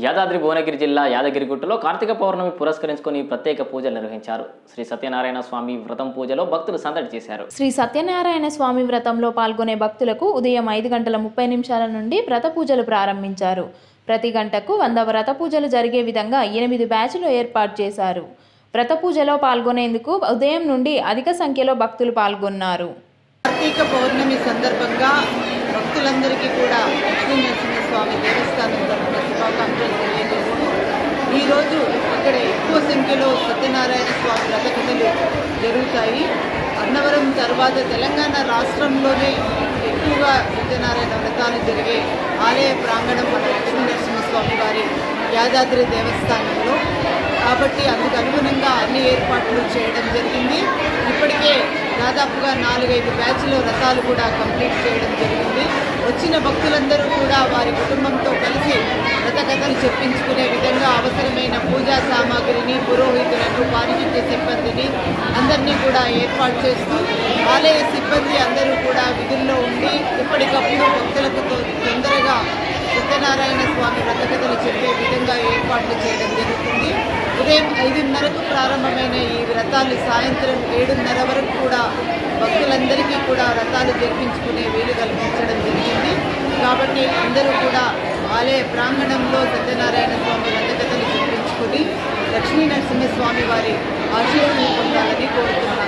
యాదాద్రి భువనగిరి జిల్లా యాదగిరిగుట్టలో కార్తీక పౌర్ణమి పురస్కరించుకొని ప్రత్యేక పూజలు నిర్వహించారు శ్రీ సత్యనారాయణ స్వామి వ్రతం పూజలో భక్తులు సందడి చేశారు శ్రీ సత్యనారాయణ స్వామి వ్రతంలో పాల్గొనే భక్తులకు ఉదయం ఐదు గంటల ముప్పై నిమిషాల నుండి వ్రత పూజలు ప్రారంభించారు ప్రతి గంటకు వంద వ్రత పూజలు జరిగే విధంగా ఎనిమిది బ్యాచ్లు ఏర్పాటు చేశారు వ్రత పూజలో పాల్గొనేందుకు ఉదయం నుండి అధిక సంఖ్యలో భక్తులు పాల్గొన్నారు కార్తీక పౌర్ణమి సందర్భంగా భక్తులందరికీ కూడా లక్ష్మీ నరసింహస్వామి దేవస్థానం తరఫున శుభాకాంక్షలు తెలియజేస్తూ ఈరోజు ఇక్కడ ఎక్కువ సంఖ్యలో సత్యనారాయణ స్వామి రథకథలు జరుగుతాయి అన్నవరం తర్వాత తెలంగాణ రాష్ట్రంలోనే ఎక్కువగా సత్యనారాయణ వ్రతాలు జరిగే ఆలయ ప్రాంగణం మన లక్ష్మీ నరసింహస్వామి వారి యాదాద్రి దేవస్థానంలో కాబట్టి అందుకు అనుగుణంగా అన్ని ఏర్పాట్లు చేయడం జరిగింది ఇప్పటికే దాదాపుగా నాలుగైదు బ్యాచ్లో రథాలు కూడా కంప్లీట్ చేయడం జరిగింది వచ్చిన భక్తులందరూ కూడా వారి కుటుంబంతో కలిసి రథ కథలు చెప్పించుకునే విధంగా అవసరమైన పూజా సామాగ్రిని పురోహితులను పారిశుద్ధ్య సిబ్బందిని అందరినీ కూడా ఏర్పాటు చేస్తూ ఆలయ సిబ్బంది అందరూ కూడా విధుల్లో ఉండి ఇప్పటికప్పుడు భక్తులకు తొ- తొందరగా సత్యనారాయణ స్వామి వ్రతకథలు చెప్పే విధంగా ఏర్పాట్లు చేయడం జరుగుతుంది ఉదయం ఐదున్నరకు ప్రారంభమైన ఈ వ్రతాలు సాయంత్రం ఏడున్నర వరకు కూడా భక్తులందరికీ కూడా వ్రతాలు జరిపించుకునే వీలు కల్పించడం జరిగింది కాబట్టి అందరూ కూడా ఆలయ ప్రాంగణంలో సత్యనారాయణ స్వామి వ్రతకథలు చెప్పించుకుని లక్ష్మీ నరసింహస్వామి వారి ఆశీస్సులు పొందాలని కోరుతున్నాను